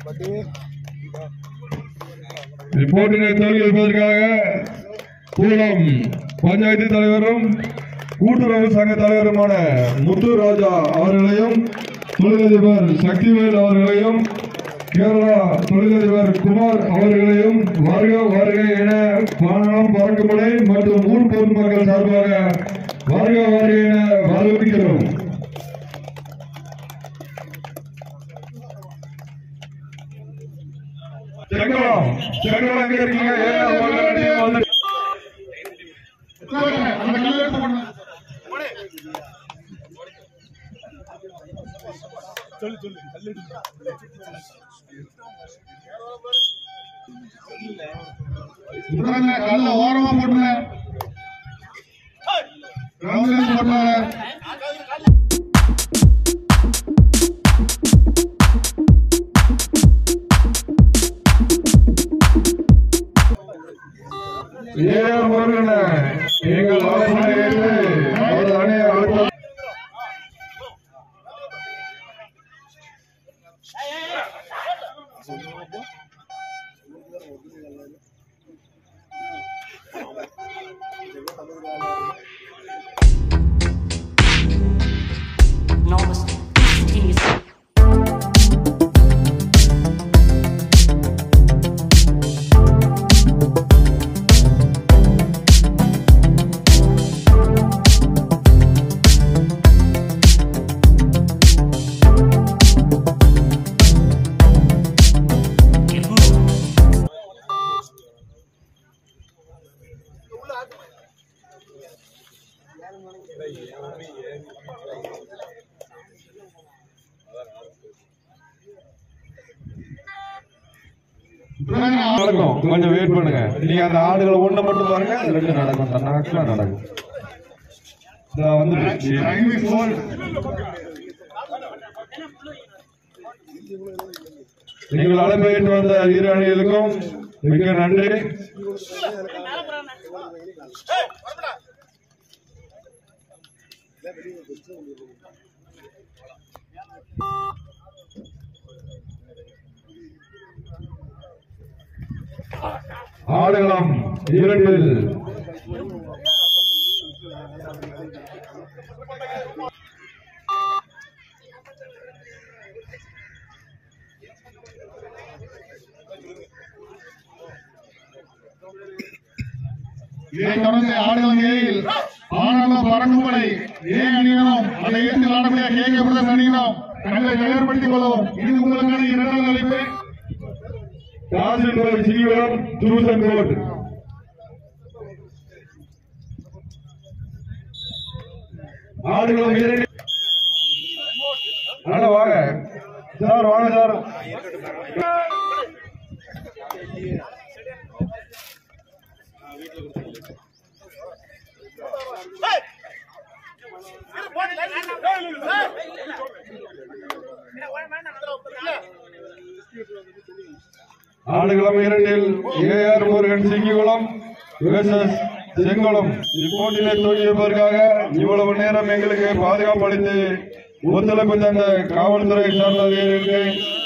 இப்போட்டினை தோல்வி வைப்பதற்காக கூலம் பஞ்சாயத்து தலைவரும் கூட்டுறவு சங்க தலைவருமான முத்து ராஜா அவர்களையும் தொழிலதிபர் சக்திவேல் அவர்களையும் கேரளா தொழிலதிபர் குமார் அவர்களையும் வருக வருக என பானம் பறக்குமலை மற்றும் ஊர் பொதுமக்கள் சார்பாக வருக வருக என வரவேற்கிறோம் செங்கலம் செங்கலம் எங்க இருக்கீங்க ஏன் வாங்க, வந்து அந்த கல்லை எடுத்து போடுங்க. விட்டுறாங்க, கல்லை ஓரமா போட்டுருங்க. கிரவுண்ட்ல இருந்து போட்டுறாங்க. ஏன் முருகன எங்கள் ஆலோசனை ஏற்று அவர் அணியை அடுத்த Novus continues. விட்டுறாங்க. நடக்கும் கொஞ்சம் வெயிட் பண்ணுங்க நீங்க அந்த ஆடுகளை ஒண்ணு மட்டும் பாருங்க அது ரெண்டு நடக்கும் தன்னாக்கா நடக்கும் இதோ வந்துட்டு Time is old. நீங்கள் அழைப்பை ஏற்று வந்த இரு அணிகளுக்கும் மிக நன்றி ஆடுகளம் இரண்டில் இதைத் தொடர்ந்து ஆடுகளம் ஏழில் ஆனந்தம் பறக்கும்படை ஏ அணியினரும் அதை ஏற்று விளையாடக்கூடிய கே கே பிரதர்ஸ் அணியினரும் தங்களை தயார்படுத்திக் கொள்ளவும் இது உங்களுக்கான இரண்டாவது அழைப்பு காசின்புரம் சீவரம் தூசன்கோட் ஆடுகளம் இரண்டு அண்ணா வாங்க சார் வாங்க சார் ஆடுகளம் இரண்டில் ஏஆர் முருகன் சிங்கிகுளம் versus செங்குளம் இப்போட்டியிலே தோல்வியதற்காக இவ்வளவு நேரம் எங்களுக்கு பாதுகாப்பு அளித்து ஒத்துழைப்பு தந்த காவல்துறை சார்ந்த அதிகாரிகளுக்கு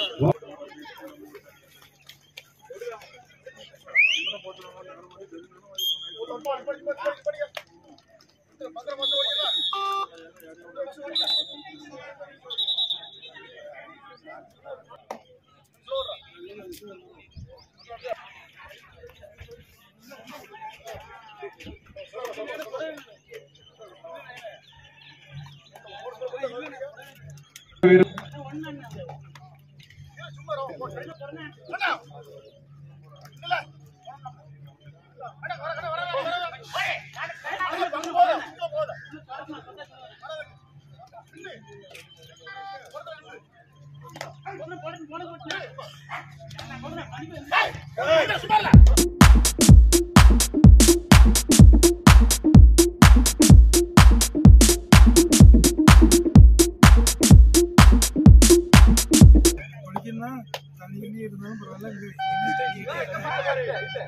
குடிக்கணும்னா தண்ணி தண்ணி இருந்தாலும் பரவாயில்ல இங்க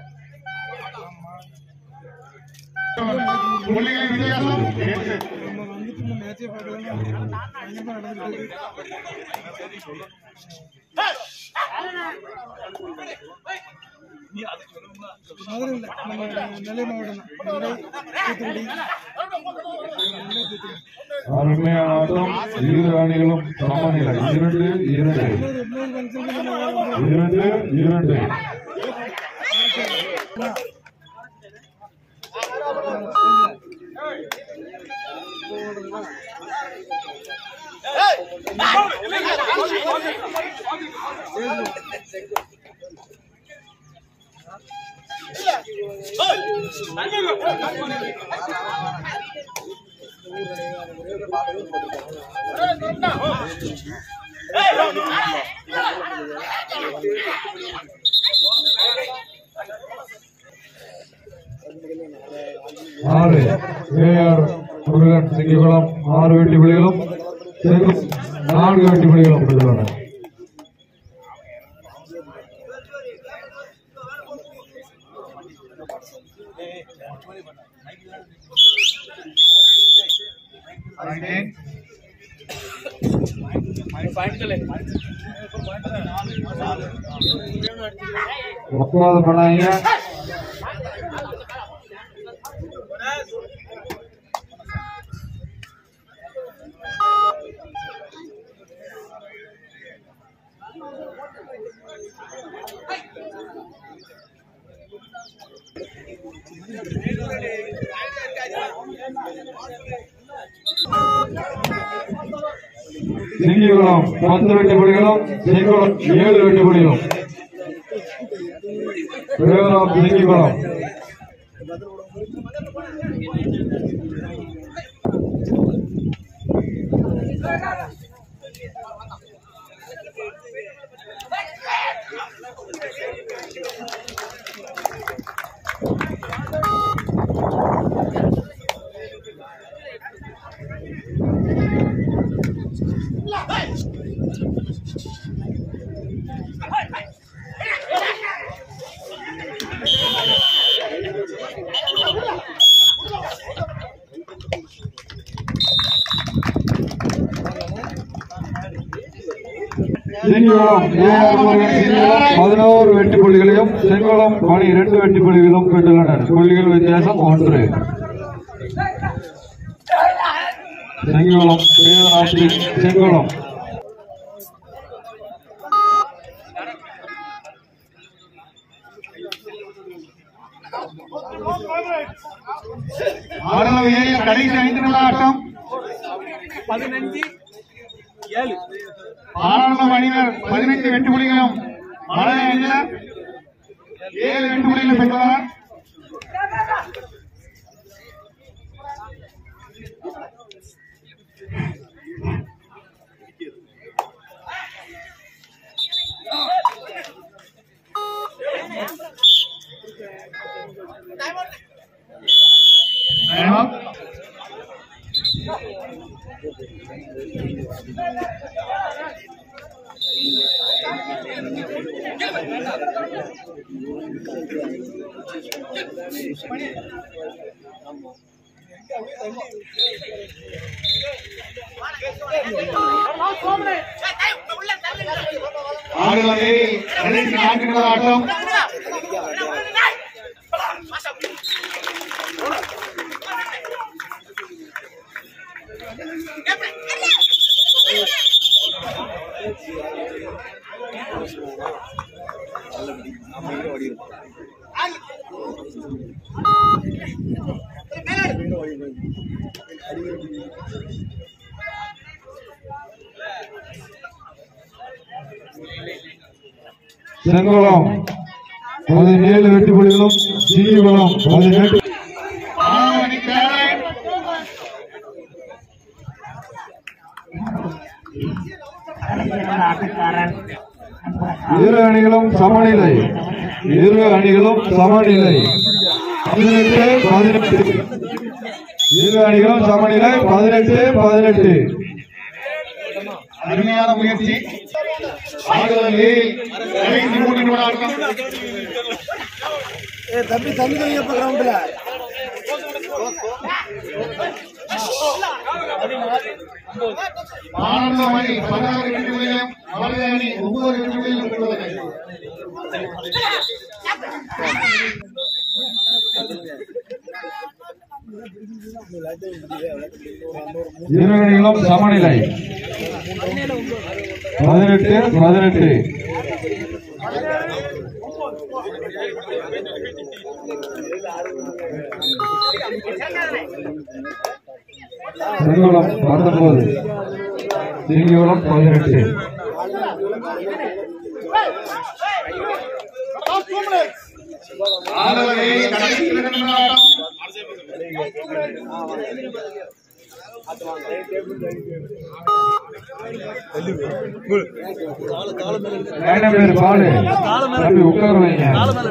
புள்ளிகளின் வித்தியாசம் எட்டு. நம்ம வந்துட்டு இந்த மேட்சே பார்க்கலாம் பயங்கரமா நடந்துட்டு இருக்கு மதுரை இல்லை நம்ம நெல்லை மாவட்டம் தான் நெல்லை தூத்துக்குடி நெல்லை தூத்துக்குடி அருமையான ஆட்டம் இரு அணிகளும் சமநிலை இரண்டு இரண்டு இன்னொரு இன்னொரு ஃபங்க்ஷனுக்கு நம்ம வரோம். இரண்டு இரண்டு ஆறு ஏஆர் முருகன் சிங்கிகுளம் ஆறு வெட்டி புலிகளும் செல்வம் நான்கு வெட்டி புலிகளும் பெற்றுள்ளன ஒப்பந்தம் பண்ணாங்க சிங்கிகுளம் பத்து வெட்டி புலிகளும் சிங்கிகுளம் ஏழு வெட்டி புலிகளும் பேரம் சிங்கிகுளம் சிங்கிகுளம் ஏஆர் முருகன் சிங்கிகுளம் பதினோரு வெட்டி புள்ளிகளையும் செங்குளம் மணி இரண்டு வெட்டி புள்ளிகளும் பெற்றுள்ளனர் புள்ளிகள் வித்தியாசம் ஒன்று செங்குளம் பேராசி செங்குளம் ஆடலம் ஏழு கடைசி ஐந்து நிமிட ஆட்டம் பாராளுமன்ற அணியினர் பதினைந்து வெட்டு புலிகளும் மழை அணியினர் ஏழு வெட்டு புலிகளும் பெற்றுள்ளனர் Time up. ஆடுகளம் ஏழு கடைசி நான்கு நிமிட ஆட்டம் செங்குளம் பதினேழு வெட்டி புள்ளிகளும் சிங்கிகுளம் பதினெட்டு ஆவணி பேரை இரு அணிகளும் சமநிலை இரு அணிகளும் சமநிலை பதினெட்டு பதினெட்டு இரு அணிகளும் சமநிலை பதினெட்டு பதினெட்டு அருமையான முயற்சி ஆடுகளம் ஏழு கடைசி மூன்று நிமிட ஆட்டம் ஏ தம்பி தண்ணி வைங்கப்பா கிரவுண்டில் ஆனந்தம் அணி பதினாறு வெற்றிகளையும் மதுரை அணி ஒன்பது வெற்றிகளையும் பெற்றுள்ளது இரு அணிகளும் சமநிலை பதினெட்டு பதினெட்டு செங்குளம் பத்தொன்பது சிங்கிகுளம் பதினெட்டு ஆனந்தம் கடைசி இரண்டு ஆட்டம் லைனா பேர் பாலு தம்பி உட்கார வைங்க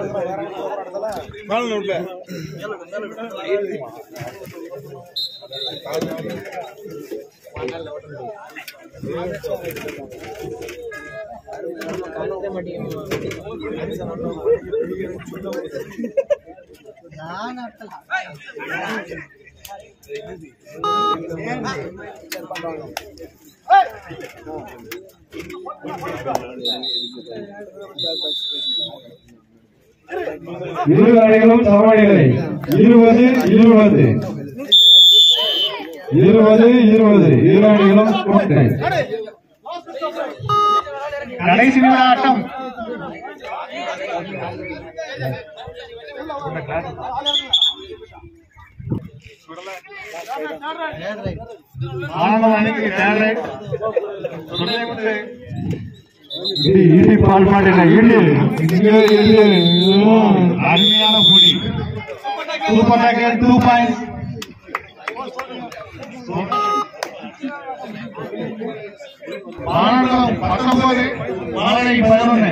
இரு அணிகளும் சமநிலை இருபது இருபது இருபது இருபது இரு அணிகளும் கூட்டு கடைசி நிமிட ஆட்டம் ஆனந்தம் அணிக்கு தேர்ட் ரைட் சுடலைமுத்து இடி இடி பால் மாட்டின இடி இங்க இடி ம். அருமையான போடி சூப்பர் டாக்கெட் டூ பாயிண்ட் ஆனந்தம் பத்தொன்பது மாலை பதினொன்று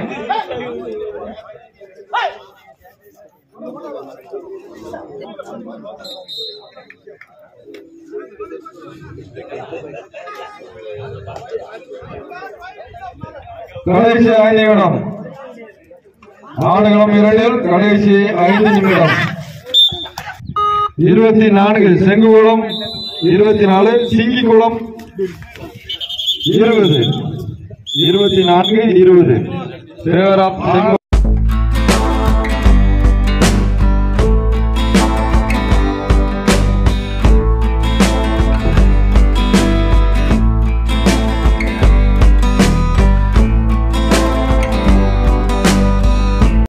கடைசி ஐந்து நிமிடம் ஆடுகளம் இரண்டில் கடைசி ஐந்து நிமிடம் இருபத்தி நான்கு செங்குகுளம் இருபத்தி நாலு சிங்கிக்குளம் இருபது இருபத்தி நான்கு இருபது தேவராப் செங்கு